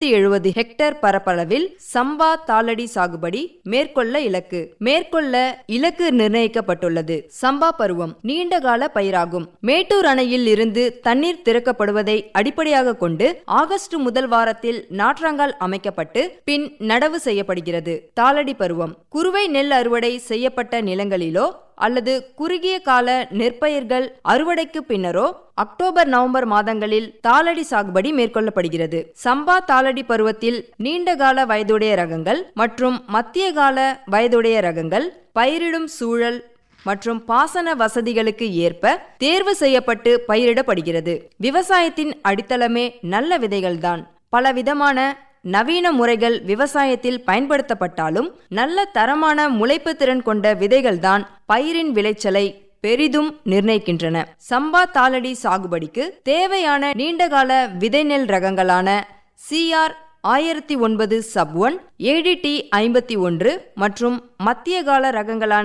எழுபது ஹெக்டேர் பரப்பளவில் சம்பா தாளடி சாகுபடி மேற்கொள்ள இலக்கு மேற்கொள்ள இலக்கு நிர்ணயிக்கப்பட்டுள்ளது சம்பா பருவம் நீண்டகால பயிராகும் மேட்டூர் அணையில் இருந்து தண்ணீர் திறக்கப்படுவதை அடிப்படையாக கொண்டு ஆகஸ்ட் முதல் வாரத்தில் நாற்றாங்கால் அமைக்கப்பட்டு பின் நடவு செய்யப்படுகிறது தாளடி பருவம் குறுவை நெல் அறுவடை செய்யப்பட்ட நிலங்களிலோ அல்லது குறுகிய கால நெற்பயிர்கள் அறுவடைக்கு பின்னரோ அக்டோபர் நவம்பர் மாதங்களில் தாளடி சாகுபடி மேற்கொள்ளப்படுகிறது சம்பா தாளடி பருவத்தில் நீண்டகால வயதுடைய ரகங்கள் மற்றும் மத்திய கால வயதுடைய ரகங்கள் பயிரிடும் சூழல் மற்றும் பாசன வசதிகளுக்கு ஏற்ப தேர்வு செய்யப்பட்டு பயிரிடப்படுகிறது விவசாயத்தின் அடித்தளமே நல்ல விதைகள்தான் பலவிதமான நவீன முறைகள் விவசாயத்தில் பயன்படுத்தப்பட்டாலும் நல்ல தரமான முளைப்பு திறன் கொண்ட விதைகள்தான் பயிரின் விளைச்சலை பெரிதும் நிர்ணயிக்கின்றன சம்பா தாளடி சாகுபடிக்கு தேவையான நீண்டகால விதை நெல் ரகங்களான சிஆர் ஆயிரத்தி ஒன்பது சப் ஒன் ஏடிடி ஐம்பத்தி ஒன்று மற்றும் மத்திய கால ரகங்களான